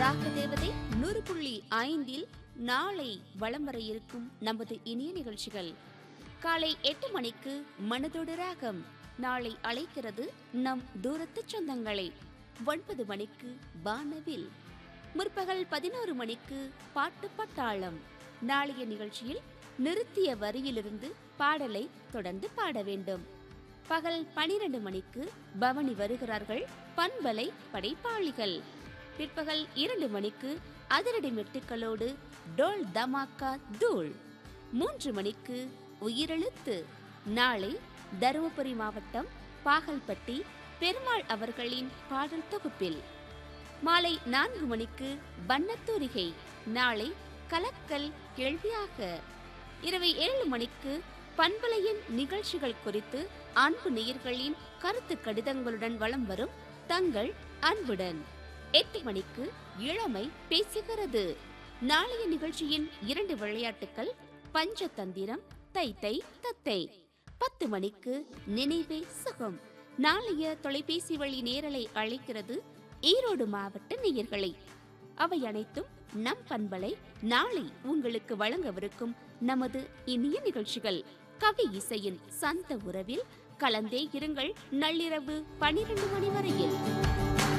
ராக தேவதை நூறு புள்ளி ஐந்தில் நாளை வலம் வர இருக்கும் நமது இனிய நிகழ்ச்சிகள் காலை எட்டு மணிக்கு மனதோடு ராகம் நாளை அழைக்கிறது நம் தூரத்து சொந்தங்களை ஒன்பது மணிக்கு வானவில் முற்பகல் பதினோரு மணிக்கு பாட்டு பட்டாளம் நாளைய நிகழ்ச்சியில் நிறுத்திய வரியிலிருந்து பாடலை தொடர்ந்து பாட வேண்டும் பகல் பனிரெண்டு மணிக்கு பவனி வருகிறார்கள் பண்பலை படைப்பாளிகள் பிற்பகல் இரண்டு மணிக்கு அதிரடி மெட்டுக்களோடு டோல் தமாக்கா தூள் மூன்று மணிக்கு உயிரெழுத்து நாளை தருமபுரி மாவட்டம் பாகல்பட்டி பெருமாள் அவர்களின் பாடல் தொகுப்பில் மாலை நான்கு மணிக்கு வண்ணத்தூரிகை நாளை கலக்கல் கேள்வியாக இரவு ஏழு மணிக்கு பண்பலையின் நிகழ்ச்சிகள் குறித்து அன்பு நேயர்களின் கருத்து கடிதங்களுடன் வலம் வரும் தங்கள் அன்புடன் எட்டு மணிக்கு இளமை பேசுகிறது நாளைய நிகழ்ச்சியின் இரண்டு விளையாட்டுகள் பஞ்சதந்திரம் தை தை தத்தை பத்து மணிக்கு நினைவே சுகம் நாளைய தொலைபேசி வழி நேரலை அழைக்கிறது ஈரோடு மாவட்ட நேயர்களை அவை அனைத்தும் நம் பண்பலை நாளை உங்களுக்கு வழங்கவிருக்கும் நமது இனிய நிகழ்ச்சிகள் கவி இசையின் சந்த உறவில் கலந்தே இருங்கள் நள்ளிரவு பனிரெண்டு மணி வரையில்